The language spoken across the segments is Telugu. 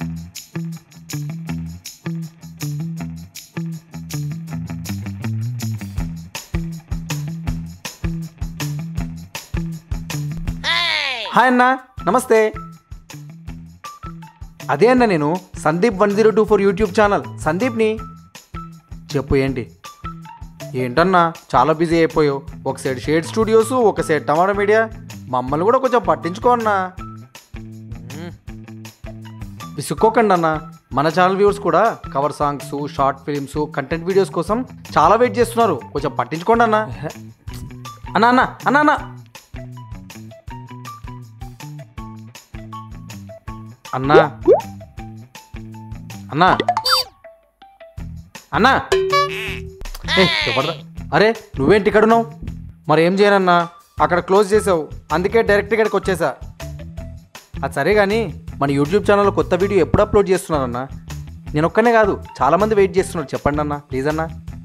హాయ్ అన్న నమస్తే అదే అన్న నేను Sandeep one zero two four YouTube channel సందీప్ని చెప్పు ఏంటి ఏంటన్నా చాలా బిజీ అయిపోయావు ఒక సైడ్ షేడ్ స్టూడియోస్ ఒక సైడ్ టమాటో మీడియా మమ్మల్ని కూడా కొంచెం పట్టించుకో అన్నా మ్మ్. విసుక్కోకండి అన్న మన ఛానల్ వ్యూవర్స్ కూడా cover songs short films content videos కోసం చాలా వెయిట్ చేస్తున్నారు కొంచెం పట్టించుకోండి అన్న అన్న అన్న అన్న అన్న అన్నా అన్నా అన్నా ఏ, ఎవడ్రా? అరే నువ్వేంటి ఇక్కడ ఉన్నావు మరి ఏం చేయనన్నా అక్కడ క్లోజ్ చేసావు అందుకే డైరెక్ట్ ఇక్కడికి వచ్చేసా అది సరే కానీ మన యూట్యూబ్ ఛానల్లో కొత్త వీడియో ఎప్పుడు అప్లోడ్ చేస్తున్నారన్నా నేను ఒక్కనే కాదు చాలామంది వెయిట్ చేస్తున్నారు చెప్పండి అన్న ప్లీజ్ అన్నా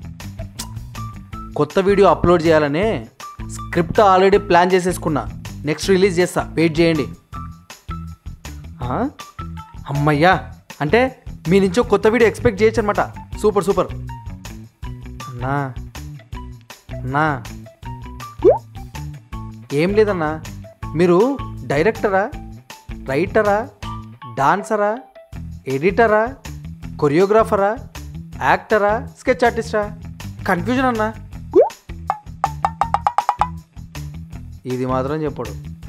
కొత్త వీడియో అప్లోడ్ చేయాలనే స్క్రిప్ట్ ఆల్రెడీ ప్లాన్ చేసేసుకున్నా నెక్స్ట్ రిలీజ్ చేస్తా వెయిట్ చేయండి ఆ? అమ్మయ్యా అంటే మీ నుంచి ఒక కొత్త వీడియో ఎక్స్పెక్ట్ చేయొచ్చు అనమాట సూపర్ సూపర్ అన్నా అన్నా ఏం లేదన్నా మీరు డైరెక్టరా రైటరా డాన్సరా ఎడిటరా కొరియోగ్రాఫరా యాక్టరా స్కెచ్ ఆర్టిస్టా కన్ఫ్యూజన్ అన్నా ఇది మాత్రం చెప్పడు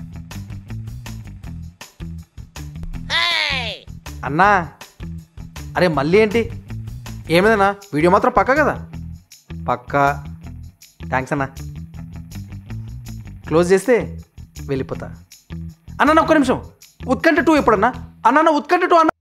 అన్నా అరే మళ్ళీ ఏంటి ఏమైందన్నా వీడియో మాత్రం పక్క కదా పక్కా థ్యాంక్స్ అన్నా క్లోజ్ చేస్తే వెళ్ళిపోతా అన్న ఒక్క నిమిషం ఉత్కంఠ టూ ఎప్పుడన్నా అన్న ఉత్కంఠ టూ అన్న